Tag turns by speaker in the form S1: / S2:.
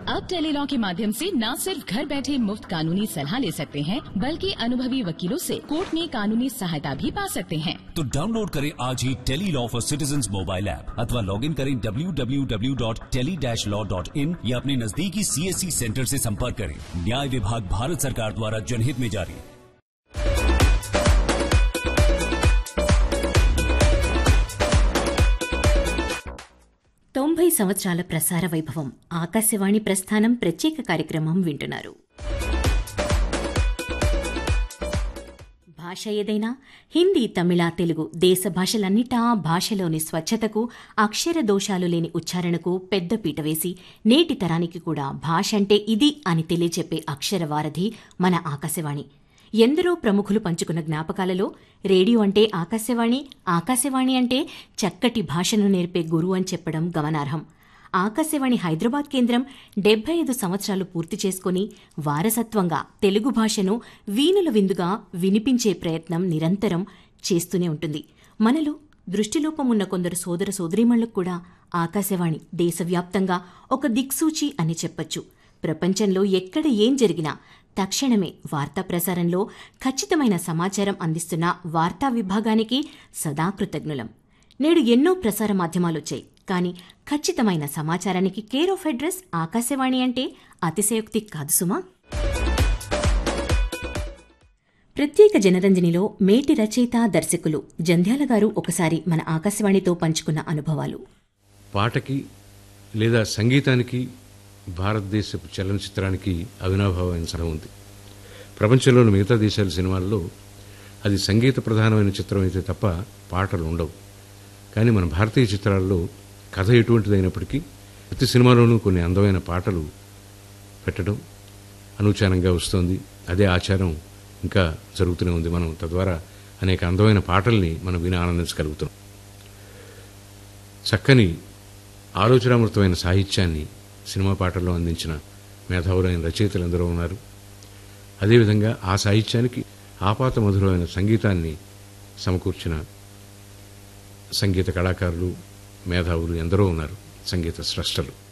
S1: अब टेलीलॉ के माध्यम से न सिर्फ घर बैठे मुफ्त कानूनी सलाह ले सकते हैं बल्कि अनुभवी वकीलों से कोर्ट में कानूनी सहायता भी पा सकते हैं
S2: तो डाउनलोड करें आज ही tele law for citizen mobile app अथवा लॉग इन करें www.tele-law.in या अपने नजदीकी सीएससी सेंटर से संपर्क करें न्याय विभाग भारत सरकार द्वारा जनहित में जारी
S3: తొంభై సంవత్సరాల ప్రసార వైభవం ఆకాశవాణి ప్రస్థానం ప్రత్యేక కార్యక్రమం వింటున్నారు భాష ఏదైనా హిందీ తమిళ తెలుగు దేశ భాషలన్నిటా భాషలోని స్వచ్ఛతకు అక్షర దోషాలు లేని ఉచ్చారణకు పెద్ద పీట వేసి నేటి తరానికి కూడా భాష అంటే ఇది అని తెలియచెప్పే అక్షర వారధి మన ఆకాశవాణి ఎందరో ప్రముఖులు పంచుకున్న జ్ఞాపకాలలో రేడియో అంటే ఆకాశవాణి ఆకాశవాణి అంటే చక్కటి భాషను నేర్పే గురువు అని చెప్పడం గమనార్హం ఆకాశవాణి హైదరాబాద్ కేంద్రం డెబ్బై ఐదు సంవత్సరాలు పూర్తి చేసుకుని వారసత్వంగా తెలుగు భాషను వీణుల విందుగా వినిపించే ప్రయత్నం నిరంతరం చేస్తూనే ఉంటుంది మనలో దృష్టిలోపం ఉన్న కొందరు సోదర సోదరీమణులకు కూడా ఆకాశవాణి దేశవ్యాప్తంగా ఒక దిక్సూచి అని చెప్పొచ్చు ప్రపంచంలో ఎక్కడ ఏం జరిగినా తక్షణమే వార్తా ప్రసారంలో ఖచ్చితమైన సమాచారం అందిస్తున్న వార్తా విభాగానికి సదా కృతజ్ఞులం నేడు ఎన్నో ప్రసార మాధ్యమాలొచ్చాయి కానీ ఖచ్చితమైన సమాచారానికి కేర్ ఆఫ్ అడ్రస్ ఆకాశవాణి అంటే అతిశయోక్తి కాదు సుమా ప్రత్యేక జనరంజనిలో మేటి రచయిత దర్శకులు జంధ్యాల గారు ఒకసారి మన ఆకాశవాణితో పంచుకున్న అనుభవాలు
S4: పాటకి లేదా సంగీతానికి భారతదేశపు చలనచిత్రానికి అవినాభావమైన సరం ఉంది ప్రపంచంలోని మిగతా దేశాల సినిమాల్లో అది సంగీత ప్రధానమైన చిత్రం అయితే తప్ప పాటలు ఉండవు కానీ మన భారతీయ చిత్రాల్లో కథ ఎటువంటిదైనప్పటికీ ప్రతి సినిమాలోనూ కొన్ని అందమైన పాటలు పెట్టడం అనూచానంగా వస్తోంది అదే ఆచారం ఇంకా జరుగుతూనే ఉంది మనం తద్వారా అనేక అందమైన పాటల్ని మనం విని ఆనందించగలుగుతున్నాం చక్కని ఆలోచనామృతమైన సాహిత్యాన్ని సినిమా పాటల్లో అందించిన మేధావులైన రచయితలు ఎందరో ఉన్నారు అదేవిధంగా ఆ సాహిత్యానికి ఆపాత మధురమైన సంగీతాన్ని సమకూర్చిన సంగీత కళాకారులు మేధావులు ఎందరో ఉన్నారు సంగీత స్రష్టలు